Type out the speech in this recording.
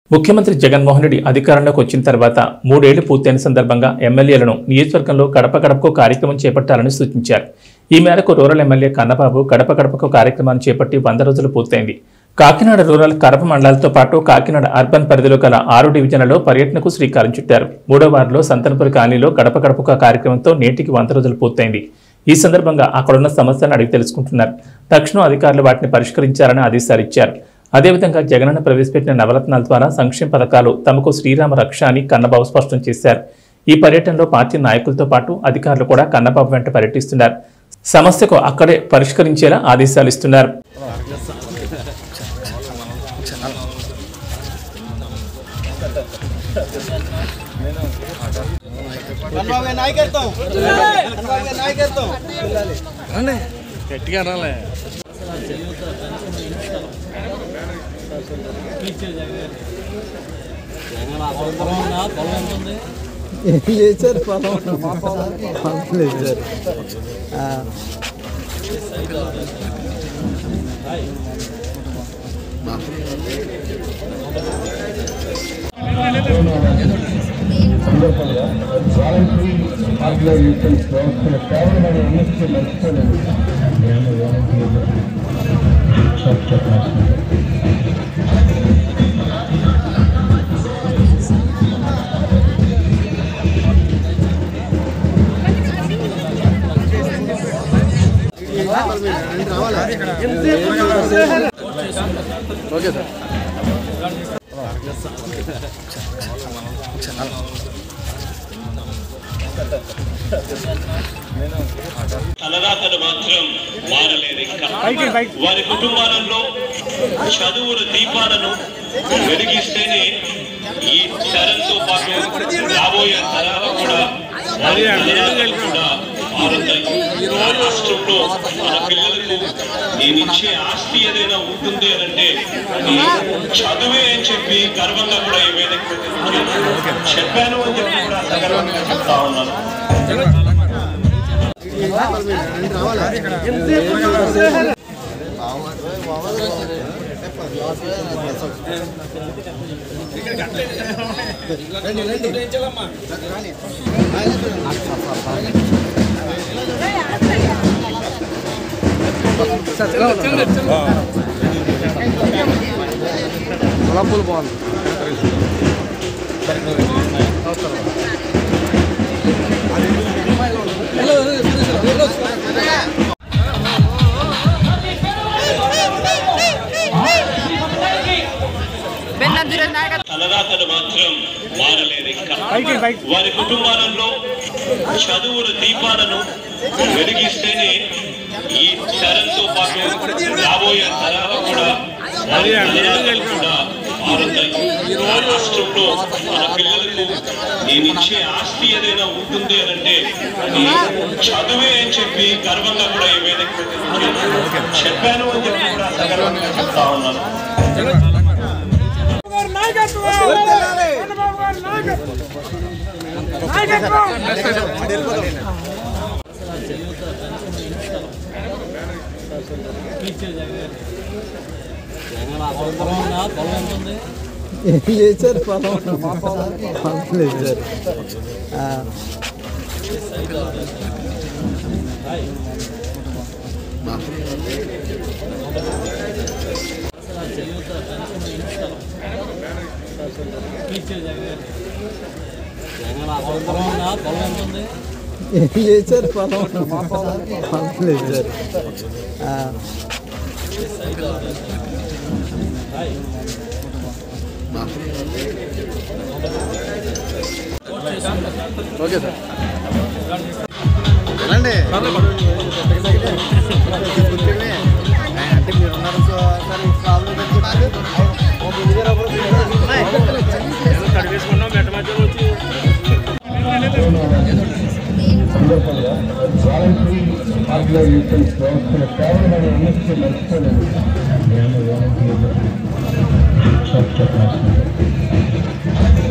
ముఖ్యమంత్రి జగన్మోహన్ రెడ్డి అధికారంలోకి వచ్చిన తర్వాత మూడేళ్లు పూర్తయిన సందర్భంగా ఎమ్మెల్యేలను నియోజకవర్గంలో గడప గడపకు కార్యక్రమం చేపట్టాలని సూచించారు ఈ మేరకు రూరల్ ఎమ్మెల్యే కన్నబాబు గడప గడపకు కార్యక్రమాన్ని చేపట్టి వంద రోజులు పూర్తయింది కాకినాడ రూరల్ కడప మండలాలతో పాటు కాకినాడ అర్బన్ పరిధిలో గల ఆరు డివిజన్లలో పర్యటనకు శ్రీకారం చుట్టారు మూడో వారిలో సంతనపురి కాలనీలో గడప గడపకు కార్యక్రమంతో నేటికి వంద రోజులు పూర్తయింది ఈ సందర్భంగా అక్కడున్న సమస్యలను అడిగి తెలుసుకుంటున్నారు తక్షణం అధికారులు వాటిని పరిష్కరించాలని ఆదేశాలు ఇచ్చారు అదేవిధంగా జగనన్న ప్రవేశపెట్టిన నవరత్నాల ద్వారా సంక్షేమ పథకాలు తమకు శ్రీరామ రక్ష అని కన్నబాబు స్పష్టం చేశారు ఈ పర్యటనలో పార్టీ నాయకులతో పాటు అధికారులు కూడా కన్నబాబు వెంట పర్యటిస్తున్నారు సమస్యకు అక్కడే పరిష్కరించేలా ఆదేశాలు ఇస్తున్నారు కన్నబాబు గారి నాయకత్వం కన్నబాబు గారి నాయకత్వం గట్టిగా రాలే చేశారు పొలం పొలం వేశారు సందర్భంగా వాలంటరీ ఆర్గనైజేషన్స్ వ్యవస్థను కేవలం మనం ఎన్ఎస్సీ మర్చిపోలేదు గ్రామ వాలంటీర్లు స్వచ్ఛ రాష్ట్రం ఓకే సార్ తలరాతలు మాత్రం మారలేదు ఇంకా వారి కుటుంబాలలో చదువుల దీపాలను వెలిగిస్తేనే ఈ తరంతో పాటు రాబోయే తరాలు కూడా వారి తలరాతలు కూడా మారుతాయి ఆ రాష్ట్రంలో మన పిల్లలకు నేను ఇచ్చే ఆస్తి ఏదైనా ఉంటుంది అని అంటే అది చదువే అని చెప్పి గర్వంగా కూడా ఈ వేదిక మీద చెప్పాను అని చెప్పి కూడా సగర్వంగా చెప్తా ఉన్నాను గులాబ్ బాగుంది తలరాతలు మాత్రం మారలేదు ఇంకా వారి కుటుంబాలలో చదువుల దీపాలను వెలిగిస్తేనే ఈ తరంతో పాటు రాబోయే తరాలు కూడా వారి తలరాతలు కూడా మారుతాయి ఆ రాష్ట్రంలో మన పిల్లలకు నేను ఇచ్చే ఆస్తి ఏదైనా ఉంటుంది అని అంటే అది చదువే అని చెప్పి గర్వంగా కూడా ఈ వేదిక మీద చెప్పాను అని చెప్పి కూడా సగర్వంగా చెప్తా ఉన్నాను చేశారు పొలం పొలం వేశారు చేశారు పొలం పొలం వేశారు ఓకే సార్ వెళ్ళండి అంటే మీరు ఉన్నారు సార్ ఈ ప్రాబ్లం సందర్భంగా వాలంటరీ ఆర్గనైజేషన్స్ వ్యవస్థను కేవలం మనం ఎన్ఎస్సీ మర్చిపోలేదు గ్రామ వాలంటీర్లు స్వచ్ఛ రాష్ట్రం